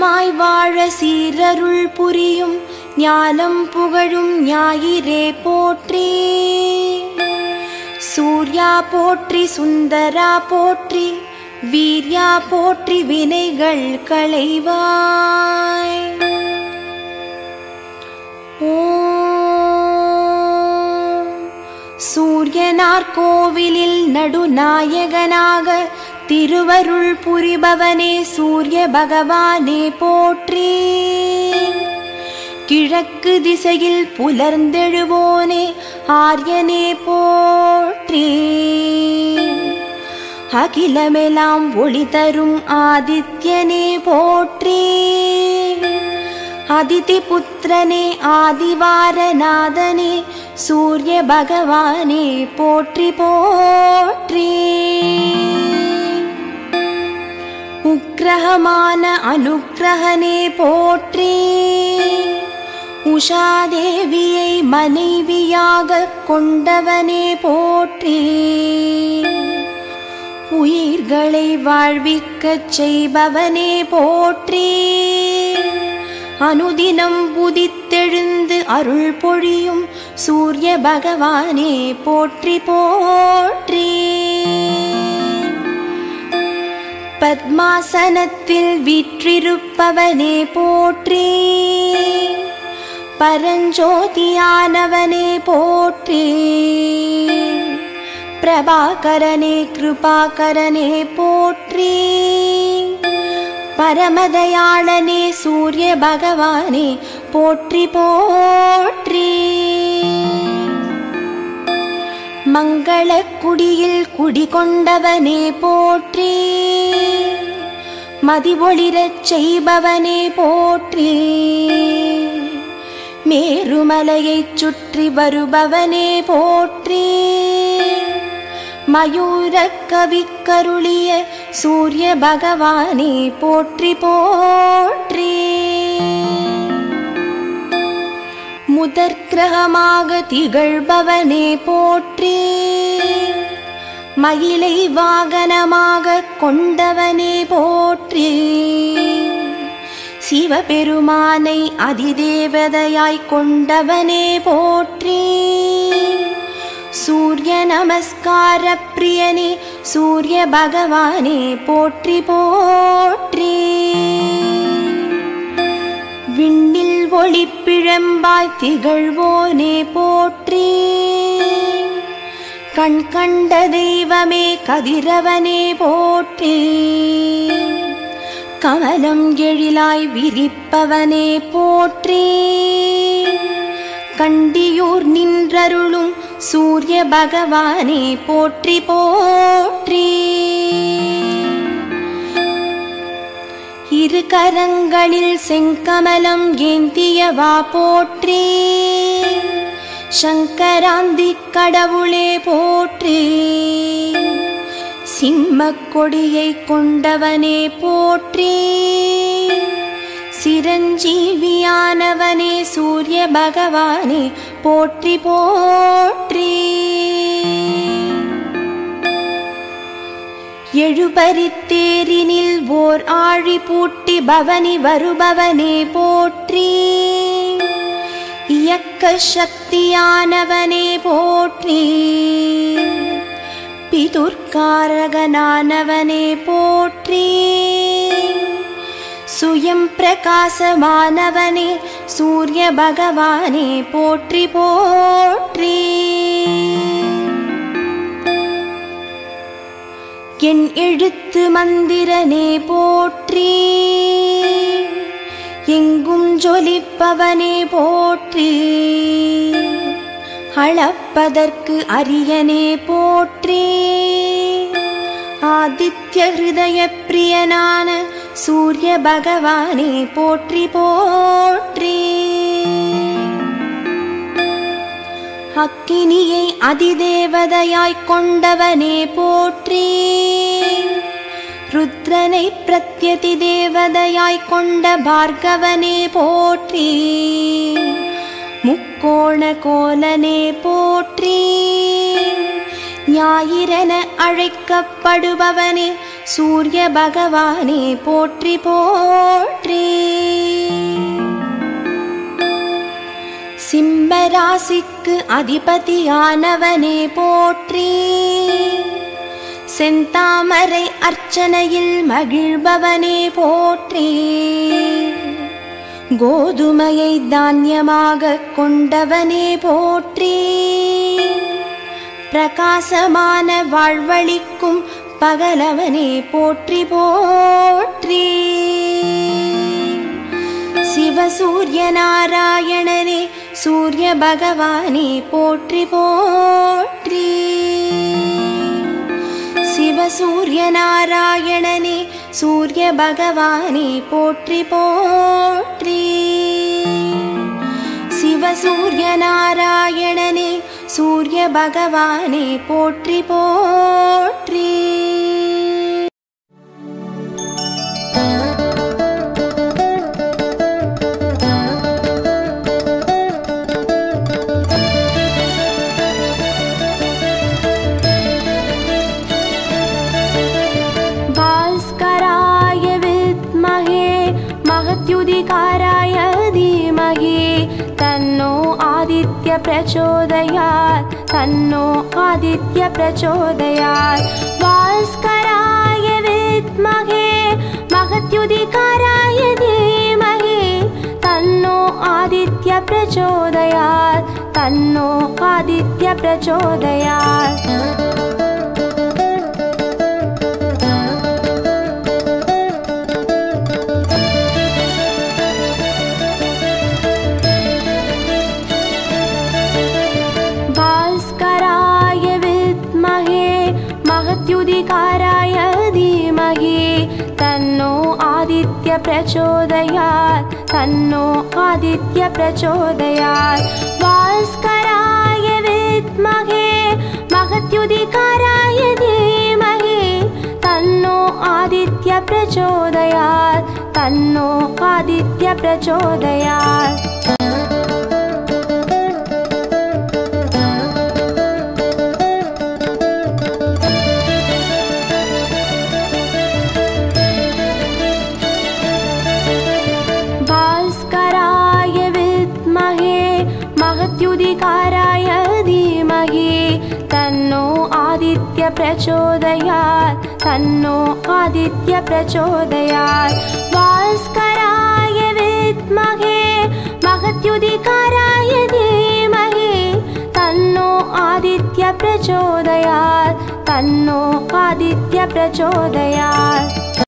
நீடுமாய் வாழ சீரருள் புரியும் ஞானம் புகழும் ஞாயிறே போற்றி சூர்யா போற்றி சுந்தரா போற்றி வீர்யா போற்றி வினைகள் களைவாய் ஓம் சூரியனார் கோவிலில் நடுநாயகனாக திருவருள் புரிபவனே சூரிய பகவானே போற்றி கிழக்கு திசையில் புலர்ந்தெழுவோனே ஆரியனே போற்றி அகிலமெல்லாம் ஒளி தரும் ஆதித்யனே போற்றி அதிதி புத்திரனே ஆதிவாரநாதனே சூரிய பகவானே போற்றி போற்றி உக்கிரகமான அனுக்கிரகனே போற்றி உஷாதேவியை மனைவியாக கொண்டவனே போற்றி உயிர்களை வாழ்விக்கச் செய்பவனே போற்றி அனுதினம் புதித்தெழுந்து அருள் பொழியும் சூரிய பகவானே போற்றி போற்றி பத்மாசனத்தில் வீற்றிருப்பவனே போற்றி பரஞ்சோதியானவனே போற்றி பிரபாகரனே கிருபாகரனே போற்றி பரமதயாளனே சூரிய பகவானே போற்றி போற்றி மங்களக்குடியில் குடிகொண்டவனே போற்றி மதிவொளிரச் செய்பவனே போற்றி மேருமலையைச் சுற்றி வருபவனே போற்றி மயூரக் கவிக்கருளிய சூரிய பகவானே போற்றி போற்றி முதற்கிரகமாக திகழ்பவனே போற்றி மயிலை வாகனமாக கொண்டவனே போற்றி சிவபெருமானை அதிதேவதையாய் கொண்டவனே போற்றி சூரிய நமஸ்கார பிரியனே சூரிய பகவானே போற்றி போற்றி விண்ணில் ஒளிப்பிழம்பாய் திகழ்வோனே போற்றி கண் கண்ட தெய்வமே கதிரவனே போற்றி கமலம் எழிலாய் விரிப்பவனே போற்றி கண்டியூர் நின்றருளும் சூரிய பகவானே போற்றி போற்றி இரு கரங்களில் செங்கமலம் ஏந்தியவா போற்றி சங்கராந்தி கடவுளே போற்றி சிம்மக் கொடியை கொண்டவனே போற்றி சிரஞ்சீவியானவனே சூரிய பகவானே போற்றி போற்றி எழுபரித்தேரினில் ஓர் ஆழி பூட்டி பவனி வருபவனே போற்றி இயக்க சக்தியானவனே போற்றி பிதுர்காரகனானவனே போற்றி சுயம் பிரகாசமானவனே சூரிய பகவானே போற்றி போற்றி என் எழுத்து மந்திரனே போற்றி எங்கும் ஜொலிப்பவனே போற்றி அளப்பதற்கு அரியனே போற்றி ஆதித்ய ஹிருதய பிரியனான சூரிய பகவானே போற்றி போற்றி அக்கினியை அதிதேவதையாய்க் கொண்டவனே போற்றி ருத்ரனை பிரத்யதி தேவதையாய்க் கொண்ட பார்கவனே போற்றி முக்கோண கோலனே போற்றி ஞாயிறென அழைக்கப்படுபவனே சூரிய பகவானே போற்றி போற்றி ஜீவராசிக்கு அதிபதியானவனே போற்றி செந்தாமரை அர்ச்சனையில் மகிழ்பவனே போற்றி கோதுமையை தானியமாகக் கொண்டவனே போற்றி பிரகாசமான வாழ்வழிக்கும் பகலவனே போற்றி போற்றி சிவசூரிய நாராயணனே சூரிய பகவானே போற்றி போற்றி சிவசூரிய நாராயணனே சூரிய பகவானே போற்றி போற்றி சிவசூரிய நாராயணனே சூரிய பகவானே போற்றி போற்றி भास्कराय विद्महे महत्युदिकाराय धीमहि तन्नो आदित्य प्रचोदयात् तन्नो आदित्य प्रचोदयात् भास्कराय विद्महे महत्युदिकाराय धीमहि तन्नो आदित्य प्रचोदयात् तन्नो आदित्य प्रचोदयात् भास्कराय विद्महे महत्युदिकाराय धीमहि तन्नो आदित्य प्रचोदयात् तन्नो आदित्य प्रचोदयात् भास्कराय विद्महे महत्युदिकाराय धीमहि तन्नो आदित्य प्रचोदयात् तन्नो आदित्य प्रचोदयात् भास्कराय विद्महे महत्युदिकाराय धीमहि तन्नो आदित्य प्रचोदयात् तन्नो आदित्य प्रचोदयात् भास्कराय विद्महे महत्युदिकाराय धीमहि तन्नो आदित्य प्रचोदयात् तन्नो आदित्य प्रचोदयात्